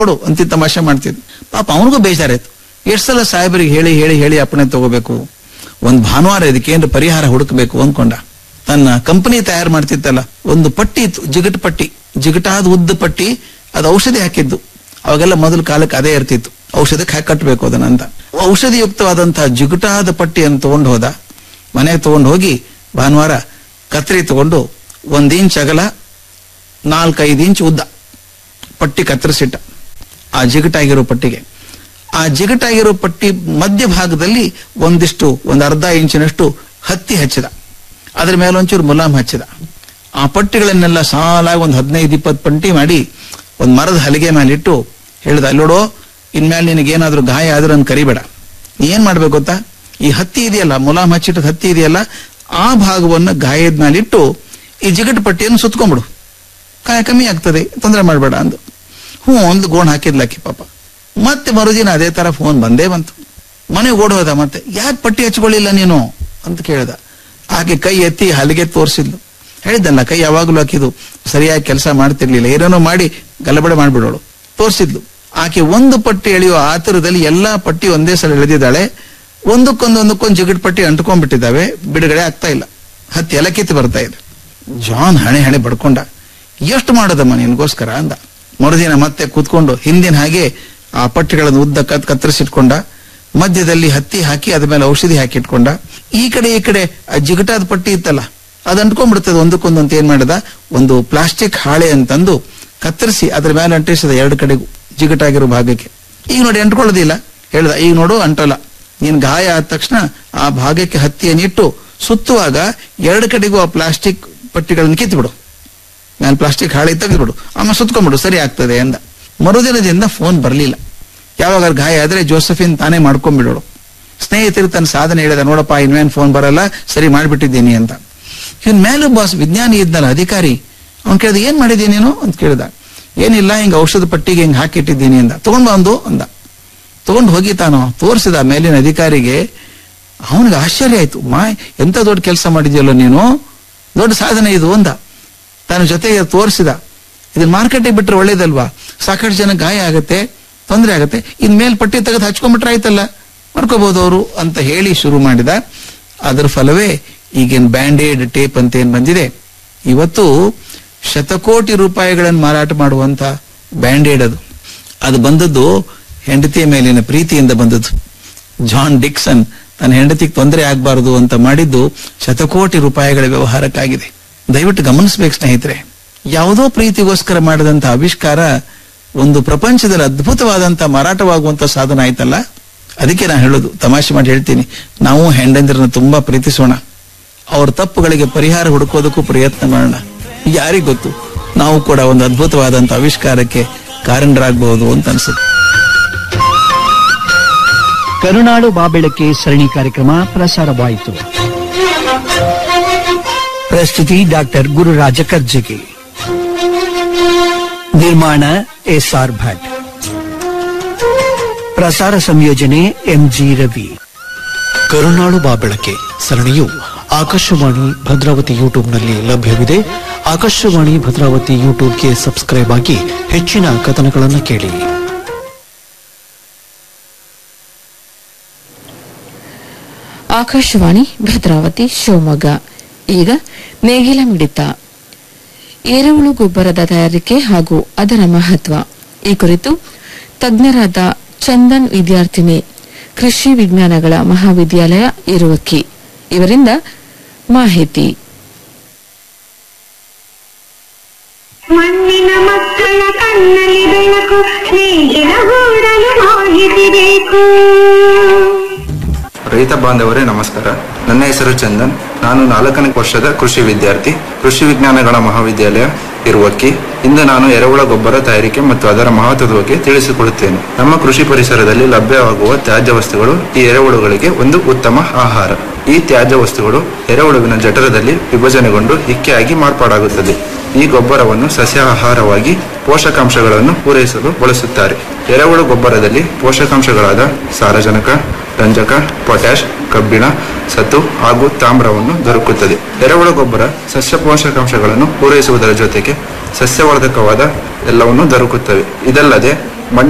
ಕೊಡು ಅಂತ ತಮಾಷೆ ಮಾಡ್ತಿದ್ವಿ ಪಾಪ ಅವನಿಗೂ ಬೇಜಾರಾಯ್ತು ಎಷ್ಟು ಸಲ ಸಾಹೇಬರಿಗೆ ಹೇಳಿ ಹೇಳಿ ಹೇಳಿ ಅಪ್ಪಣೆ ತಗೋಬೇಕು ಒಂದ್ ಭಾನುವಾರ ಇದಕ್ಕೆ ಏನಾರ ಪರಿಹಾರ ಹುಡುಕಬೇಕು ಅಂದ್ಕೊಂಡ ತನ್ನ ಕಂಪನಿ ತಯಾರು ಮಾಡ್ತಿತ್ತಲ್ಲ ಒಂದು ಪಟ್ಟಿ ಇತ್ತು ಜಿಗಟ್ ಪಟ್ಟಿ ಜಿಗಟಾದ ಉದ್ದ ಪಟ್ಟಿ ಅದು ಔಷಧಿ ಹಾಕಿದ್ದು ಅವಾಗೆಲ್ಲ ಮೊದಲ ಕಾಲಕ್ಕೆ ಅದೇ ಇರ್ತಿತ್ತು ಔಷಧಕ್ಕೆ ಹಾಕಿ ಕಟ್ಟಬೇಕು ಅದನ್ನ ಅಂತ ಔಷಧಿಯುಕ್ತವಾದಂತಹ ಜಿಗುಟಾದ ಪಟ್ಟಿಯನ್ನು ತಗೊಂಡು ಹೋದ ಮನೆಗೆ ತಗೊಂಡು ಹೋಗಿ ಭಾನುವಾರ ಕತ್ರಿ ತಗೊಂಡು ಒಂದ್ ಇಂಚ್ ಅಗಲ ನಾಲ್ಕೈದು ಇಂಚ್ ಉದ್ದ ಪಟ್ಟಿ ಕತ್ತರಿಸಿಟ್ಟ ಆ ಜಿಗಟಾಗಿರೋ ಪಟ್ಟಿಗೆ ಆ ಜಿಗಟಾಗಿರೋ ಪಟ್ಟಿ ಮಧ್ಯ ಭಾಗದಲ್ಲಿ ಒಂದಿಷ್ಟು ಒಂದು ಅರ್ಧ ಇಂಚಿನಷ್ಟು ಹತ್ತಿ ಹಚ್ಚಿದ ಅದ್ರ ಮೇಲೆ ಒಂಚೂರು ಮುಲಾಮ್ ಹಚ್ಚಿದ ಆ ಪಟ್ಟಿಗಳನ್ನೆಲ್ಲ ಸಾಲಾಗಿ ಒಂದು ಹದಿನೈದು ಇಪ್ಪತ್ತು ಪಂಟಿ ಮಾಡಿ ಒಂದು ಮರದ ಹಲಿಗೆ ಮೇಲೆ ಇಟ್ಟು ಹೇಳ್ದ ಅಲ್ಲೋಡೋ ಇನ್ಮೇಲೆ ನಿನಗೇನಾದ್ರೂ ಗಾಯ ಆದ್ರೆ ಅಂತ ಕರಿಬೇಡ ನೀ ಏನ್ ಮಾಡ್ಬೇಕು ಗೊತ್ತಾ ಈ ಹತ್ತಿ ಇದೆಯಲ್ಲ ಮುಲಾಮ್ ಹಚ್ಚಿಟ್ಟದ ಹತ್ತಿ ಇದೆಯಲ್ಲ ಆ ಭಾಗವನ್ನು ಗಾಯದ ಮೇಲೆ ಇಟ್ಟು ಈ ಜಿಗಟು ಪಟ್ಟಿಯನ್ನು ಸುತ್ಕೊಂಡ್ಬಿಡು ಕಾಯ ಕಮ್ಮಿ ಆಗ್ತದೆ ತೊಂದರೆ ಮಾಡಬೇಡ ಅಂದು ಹ್ಞೂ ಒಂದು ಗೋಣ್ ಹಾಕಿದ್ಲಾಕಿ ಪಾಪ ಮತ್ತೆ ಮರುದಿನ ಅದೇ ತರ ಫೋನ್ ಬಂದೇ ಬಂತು ಮನೆಗೆ ಓಡ್ ಹೋದ ಮತ್ತೆ ಯಾಕೆ ಪಟ್ಟಿ ಹಚ್ಕೊಳ್ಳಿಲ್ಲ ನೀನು ಅಂತ ಕೇಳ್ದ ಆಕೆ ಕೈ ಎತ್ತಿ ಹಲಿಗೆ ತೋರಿಸಿದ್ಲು ಹೇಳಿದ್ದಲ್ಲ ಕೈ ಯಾವಾಗಲೂ ಹಾಕಿದ್ದು ಸರಿಯಾಗಿ ಕೆಲಸ ಮಾಡ್ತಿರ್ಲಿಲ್ಲ ಏನೇನೋ ಮಾಡಿ ಗಲಬಡೆ ಮಾಡ್ಬಿಡೋಳು ತೋರಿಸಿದ್ಲು ಆಕೆ ಒಂದು ಪಟ್ಟಿ ಎಳೆಯುವ ಆತರದಲ್ಲಿ ಎಲ್ಲಾ ಪಟ್ಟಿ ಒಂದೇ ಸಲ ಎಳೆದಿದ್ದಾಳೆ ಒಂದಕ್ಕೊಂದು ಒಂದಕ್ಕೊಂದು ಜಿಗಟ್ ಪಟ್ಟಿ ಅಂಟ್ಕೊಂಡ್ಬಿಟ್ಟಿದ್ದಾವೆ ಬಿಡುಗಡೆ ಆಗ್ತಾ ಇಲ್ಲ ಹತ್ತಿ ಎಲ್ಲ ಕಿತ್ತು ಬರ್ತಾ ಇದೆ ಜಾನ್ ಹಣೆ ಹಣೆ ಬಡ್ಕೊಂಡ ಎಷ್ಟು ಮಾಡೋದಮ್ಮ ನಿನ್ಗೋಸ್ಕರ ಅಂದ ಮರುದಿನ ಮತ್ತೆ ಕೂತ್ಕೊಂಡು ಹಿಂದಿನ ಹಾಗೆ ಆ ಪಟ್ಟಿಗಳನ್ನು ಉದ್ದ ಕತ್ ಕತ್ತರಿಸಿಟ್ಕೊಂಡ ಮಧ್ಯದಲ್ಲಿ ಹತ್ತಿ ಹಾಕಿ ಅದ ಮೇಲೆ ಔಷಧಿ ಹಾಕಿ ಇಟ್ಕೊಂಡ ಈ ಕಡೆ ಈ ಕಡೆ ಆ ಜಿಗಟಾದ ಪಟ್ಟಿ ಇತ್ತಲ್ಲ ಅದು ಅಂಟ್ಕೊಂಡ್ಬಿಡ್ತದೆ ಒಂದಕ್ಕೊಂದು ಅಂತ ಏನ್ ಮಾಡಿದ ಒಂದು ಪ್ಲಾಸ್ಟಿಕ್ ಹಾಳೆ ಅಂತಂದು ಕತ್ತರಿಸಿ ಅದ್ರ ಮೇಲೆ ಅಂಟಿಸಿದ ಎರಡು ಕಡೆಗೂ ಜಿಗಟಾಗಿರೋ ಭಾಗಕ್ಕೆ ಈಗ ನೋಡಿ ಅಂಟ್ಕೊಳ್ಳೋದಿಲ್ಲ ಹೇಳ್ದ ಈಗ ನೋಡು ಅಂಟಲ್ಲ ನೀನ್ ಗಾಯ ಆದ ತಕ್ಷಣ ಆ ಭಾಗಕ್ಕೆ ಹತ್ತಿಯನ್ನಿಟ್ಟು ಸುತ್ತುವಾಗ ಎರಡು ಕಡೆಗೂ ಆ ಪ್ಲಾಸ್ಟಿಕ್ ಪಟ್ಟಿಗಳನ್ನು ಕಿತ್ಬಿಡು ನಾನು ಪ್ಲಾಸ್ಟಿಕ್ ಹಾಳಿ ತೆಗೆದ್ಬಿಡು ಆಮೇಲೆ ಸುತ್ಕೊಂಡ್ಬಿಡು ಸರಿ ಆಗ್ತದೆ ಅಂದ ಮರುದಿನದಿಂದ ಫೋನ್ ಬರಲಿಲ್ಲ ಯಾವಾಗ ಗಾಯ ಆದ್ರೆ ಜೋಸಫಿನ್ ತಾನೇ ಮಾಡ್ಕೊಂಡ್ಬಿಡೋಳು ಸ್ನೇಹಿತರು ತನ್ನ ಸಾಧನೆ ಹೇಳಿದ ನೋಡಪ್ಪ ಇನ್ಮೇನ್ ಫೋನ್ ಬರಲ್ಲ ಸರಿ ಮಾಡ್ಬಿಟ್ಟಿದ್ದೀನಿ ಅಂತ ಇವನ್ ಮೇಲೂ ಬಾಸ್ ವಿಜ್ಞಾನಿ ಇದ್ನಲ್ಲ ಅಧಿಕಾರಿ ಅವ್ನ್ ಕೇಳ್ದ ಏನ್ ಮಾಡಿದ್ದೀನಿ ನೀನು ಅಂತ ಕೇಳ್ದ ಏನಿಲ್ಲ ಹಿಂಗ ಔಷಧ ಪಟ್ಟಿಗೆ ಹಿಂಗ್ ಹಾಕಿಟ್ಟಿದ್ದೀನಿ ಅಂದ ತಗೊಂಡ್ ಬಂದು ಅಂದ ತಗೊಂಡು ಹೋಗಿ ತಾನು ತೋರಿಸಿದ ಮೇಲಿನ ಅಧಿಕಾರಿಗೆ ಅವನಿಗೆ ಆಶ್ಚರ್ಯ ಆಯ್ತು ಮಾ ಎಂತ ದೊಡ್ಡ ಕೆಲಸ ಮಾಡಿದ್ಯಲ್ಲ ನೀನು ದೊಡ್ಡ ಸಾಧನೆ ಇದು ಅಂದ ತನ್ನ ಜೊತೆಗೆ ತೋರಿಸಿದ ಇದನ್ನ ಮಾರ್ಕೆಟಿಗೆ ಬಿಟ್ರೆ ಒಳ್ಳೇದಲ್ವಾ ಸಾಕಷ್ಟು ಜನ ಗಾಯ ಆಗತ್ತೆ ತೊಂದರೆ ಆಗತ್ತೆ ಇನ್ ಮೇಲ್ ಪಟ್ಟಿ ತೆಗೆದು ಹಚ್ಕೊಂಡ್ಬಿಟ್ರೆ ಆಯ್ತಲ್ಲ ಮಾಡ್ಕೋಬಹುದು ಅವರು ಅಂತ ಹೇಳಿ ಶುರು ಮಾಡಿದ ಅದರ ಫಲವೇ ಈಗೇನ್ ಬ್ಯಾಂಡೇಡ್ ಟೇಪ್ ಅಂತ ಏನ್ ಬಂದಿದೆ ಇವತ್ತು ಶತಕೋಟಿ ರೂಪಾಯಿಗಳನ್ನು ಮಾರಾಟ ಮಾಡುವಂತ ಬ್ಯಾಂಡೇಡ್ ಅದು ಅದು ಬಂದದ್ದು ಹೆಂಡತಿಯ ಮೇಲಿನ ಪ್ರೀತಿಯಿಂದ ಬಂದದ್ದು ಜಾನ್ ಡಿಕ್ಸನ್ ತನ್ನ ಹೆಂಡತಿಗೆ ತೊಂದರೆ ಆಗ್ಬಾರದು ಅಂತ ಮಾಡಿದ್ದು ಶತಕೋಟಿ ರೂಪಾಯಿಗಳ ವ್ಯವಹಾರಕ್ಕಾಗಿದೆ ದಯವಿಟ್ಟು ಗಮನಿಸ್ಬೇಕು ಸ್ನೇಹಿತರೆ ಯಾವುದೋ ಪ್ರೀತಿಗೋಸ್ಕರ ಮಾಡಿದಂತ ಆವಿಷ್ಕಾರ ಒಂದು ಪ್ರಪಂಚದಲ್ಲಿ ಅದ್ಭುತವಾದಂತ ಮಾರಾಟವಾಗುವಂತ ಸಾಧನ ಆಯ್ತಲ್ಲ ಅದಕ್ಕೆ ನಾನು ಹೇಳೋದು ತಮಾಷೆ ಮಾಡಿ ಹೇಳ್ತೀನಿ ನಾವು ಹೆಂಡಂದಿರನ್ನ ತುಂಬಾ ಪ್ರೀತಿಸೋಣ ಅವ್ರ ತಪ್ಪುಗಳಿಗೆ ಪರಿಹಾರ ಹುಡುಕೋದಕ್ಕೂ ಪ್ರಯತ್ನ ಮಾಡೋಣ ಯಾರಿಗ್ ಗೊತ್ತು ನಾವು ಕೂಡ ಒಂದು ಅದ್ಭುತವಾದಂತ ಆವಿಷ್ಕಾರಕ್ಕೆ ಕಾರಣರಾಗಬಹುದು ಅಂತ ಅನ್ಸುತ್ತೆ ಕರುನಾಡು ಬಾಬೆಳಕೆ ಸರಣಿ ಕಾರ್ಯಕ್ರಮ ಪ್ರಸಾರವಾಯಿತು ಪ್ರಸ್ತುತಿ ಡಾಕ್ಟರ್ ಗುರುರಾಜ ಕರ್ಜಗಿ ನಿರ್ಮಾಣ ಎಸ್ಆರ್ ಭಟ್ ಪ್ರಸಾರ ಸಂಯೋಜನೆ ಎಂಜಿ ರವಿ ಕರುನಾಳು ಬಾಬೆಳಕೆ ಸರಣಿಯು ಆಕಾಶವಾಣಿ ಭದ್ರಾವತಿ ಯೂಟ್ಯೂಬ್ನಲ್ಲಿ ಲಭ್ಯವಿದೆ ಆಕಾಶವಾಣಿ ಭದ್ರಾವತಿ ಯೂಟ್ಯೂಬ್ಗೆ ಸಬ್ಸ್ಕ್ರೈಬ್ ಆಗಿ ಹೆಚ್ಚಿನ ಕಥನಗಳನ್ನು ಕೇಳಿ ಆಕಾಶವಾಣಿ ಭದ್ರಾವತಿ ಶಿವಮೊಗ್ಗ ಈಗ ನೇಗಿಲ ಮಿಡಿತ ಎರೆಹುಳು ಗೊಬ್ಬರದ ತಯಾರಿಕೆ ಹಾಗೂ ಅದರ ಮಹತ್ವ ಈ ಕುರಿತು ತಜ್ಞರಾದ ಚಂದನ್ ವಿದ್ಯಾರ್ಥಿನಿ ಕೃಷಿ ವಿಜ್ಞಾನಗಳ ಮಹಾವಿದ್ಯಾಲಯ ಇರುವಕ್ಕಿ ಇವರಿಂದ ಮಾಹಿತಿ ಮಣ್ಣಿನ ಮಕ್ಕಳ ಕಣ್ಣಲ್ಲಿ ಬೆಳಕು ಸ್ನೇಹಿತರ ಗೂಡಲು ಮಾಹಿತಿ ಬೇಕು ರೈತ ಬಾಂಧವರೇ ನಮಸ್ಕಾರ ನನ್ನ ಹೆಸರು ಚಂದನ್ ನಾನು ನಾಲ್ಕನೇ ವರ್ಷದ ಕೃಷಿ ವಿದ್ಯಾರ್ಥಿ ಕೃಷಿ ವಿಜ್ಞಾನಗಳ ಮಹಾವಿದ್ಯಾಲಯ ಇರುವಕ್ಕಿ ಇಂದು ನಾನು ಎರೆಹುಳ ಗೊಬ್ಬರ ತಯಾರಿಕೆ ಮತ್ತು ಅದರ ಮಹತ್ವದ ಬಗ್ಗೆ ತಿಳಿಸಿಕೊಡುತ್ತೇನೆ ನಮ್ಮ ಕೃಷಿ ಪರಿಸರದಲ್ಲಿ ಲಭ್ಯವಾಗುವ ತ್ಯಾಜ್ಯ ವಸ್ತುಗಳು ಈ ಎರೆಹುಳುಗಳಿಗೆ ಒಂದು ಉತ್ತಮ ಆಹಾರ ಈ ತ್ಯಾಜ್ಯ ವಸ್ತುಗಳು ಎರೆಹುಳುವಿನ ಜಠರದಲ್ಲಿ ವಿಭಜನೆಗೊಂಡು ಹಿಕ್ಕೆಯಾಗಿ ಮಾರ್ಪಾಡಾಗುತ್ತದೆ ಈ ಗೊಬ್ಬರವನ್ನು ಸಸ್ಯಾಹಾರವಾಗಿ ಪೋಷಕಾಂಶಗಳನ್ನು ಪೂರೈಸಲು ಬಳಸುತ್ತಾರೆ ಎರೆಹುಳು ಗೊಬ್ಬರದಲ್ಲಿ ಪೋಷಕಾಂಶಗಳಾದ ಸಾರಜನಕ ರಂಜಕ ಪೊಟ್ಯಾಶ್ ಕಬ್ಬಿಣ ಸತು ಹಾಗೂ ತಾಮ್ರವನ್ನು ದೊರಕುತ್ತದೆ ಎರೆಹುಳು ಗೊಬ್ಬರ ಸಸ್ಯ ಪೋಷಕಾಂಶಗಳನ್ನು ಪೂರೈಸುವುದರ ಜೊತೆಗೆ ಸಸ್ಯವರ್ಧಕವಾದ ಎಲ್ಲವನ್ನು ದೊರಕುತ್ತವೆ ಇದಲ್ಲದೆ